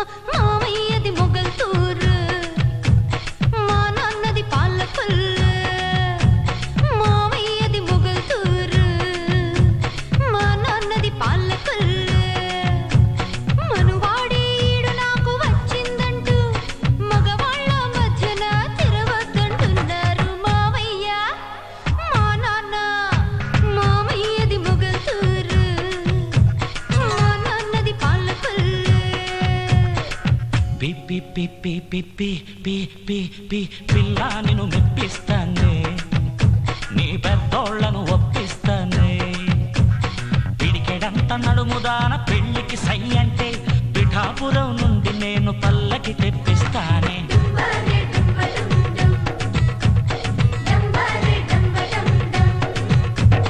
మామయ్యది మొగల్తూరు మా నాన్నది పాలకొల్లు మామయ్యది మొగల్తూరు మా నాన్నది పాలకొల్లు మనువాడి ఈడు నాకు వచ్చిందంటూ మగవాళ్ళ మధ్యన తిరగొద్దంటున్నారు మామయ్య మా నాన్న మామయ్యది మొగల్తూరు మా నాన్నది పాలకొల్లు పి పి పి పి పి పి పి పి పి పిల్ల నిన్ను మెప్పిస్తానే నీ పెద్దోళ్లను ఒప్పిస్తానే పిడికెడంత నడుముదాన పెళ్లికి సై అంటే పిఠాపురం నుండి నేను పల్లకి తెప్పిస్తానే డంబరే డంబడం డం డంబరే డంబడం డం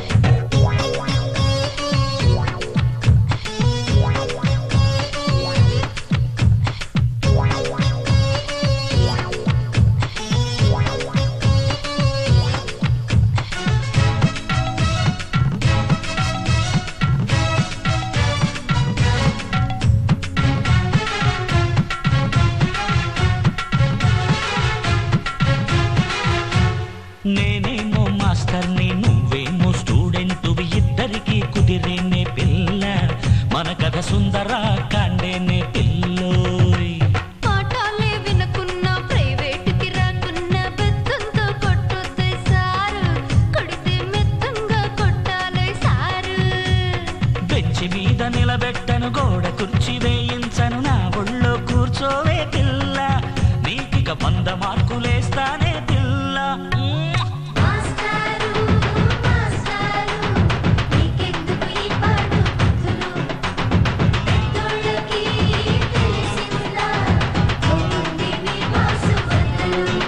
నేనేమో మాస్టర్ని నువ్వేమో స్టూడెంట్ ఇద్దరికి కుదిరేనే పిల్ల మన కథ సుందర కాండేనే పిల్లోయ్ పాఠాలే వినకున్నా ప్రైవేటుకి రాకున్నా బెత్తంతో కొట్టొద్దే సారు కొడితే మెత్తంగా కొట్టాలే సారు బెంచి మీద నిలబెట్టను గోడ కుర్చీ వేయించను నా ఒళ్ళో కూర్చోవే పిల్ల నీకిక వంద మార్కులేస్తానే పిల్ల మాస్టారు మాస్టారు నీకెందుకు ఈ పాడు బుద్ధులు పెద్దోళ్ళకి తెలిసిందా పోతుంది మీ మాసు బదులు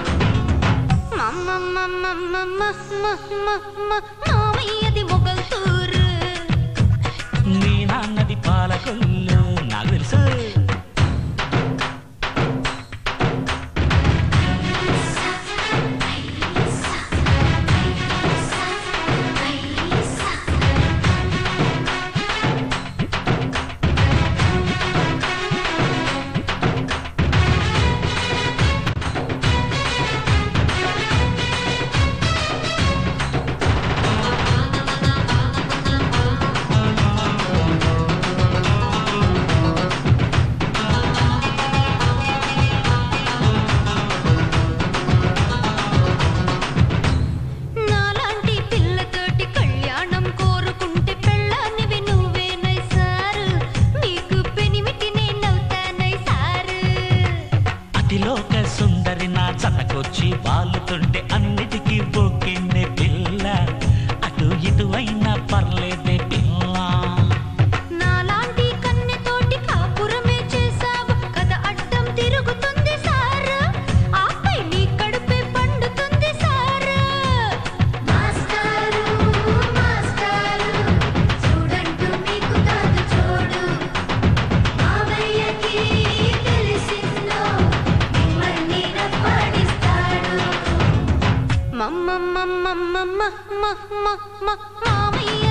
మామయ్యది మొగల్తూరు నీ నాన్నది పాలకొల్లు నాకు తెలుసు నాలాంటి పిల్లతోటి కళ్యాణం కోరుకుంటే పెళ్ళానివి నువ్వేనై సారు నీకు పెనిమిటి నేనవుతానై సారు అతిలోక సుందరి నా జతకొచ్చి వాలుతుంటే అన్నిటికీ బొక్కిందే పిల్ల అటు ఇటు అయినా పర్లేదే పిల్ల నాలాంటి కన్నెతోటి కాపురమే చేసావు కథ అడ్డం తిరుగుతుంది సారు ఆపై నీ కడుపే పండుతుంది సారు మాస్టారు మాస్టారు చూడంటూ మీకు కాదు చూడు మావయ్యకి తెలిసిందో మిమ్మల్ని రప్పాడిస్తాడు మమ్మ మమ్మ మమ్మ మమ్మ మామయ్య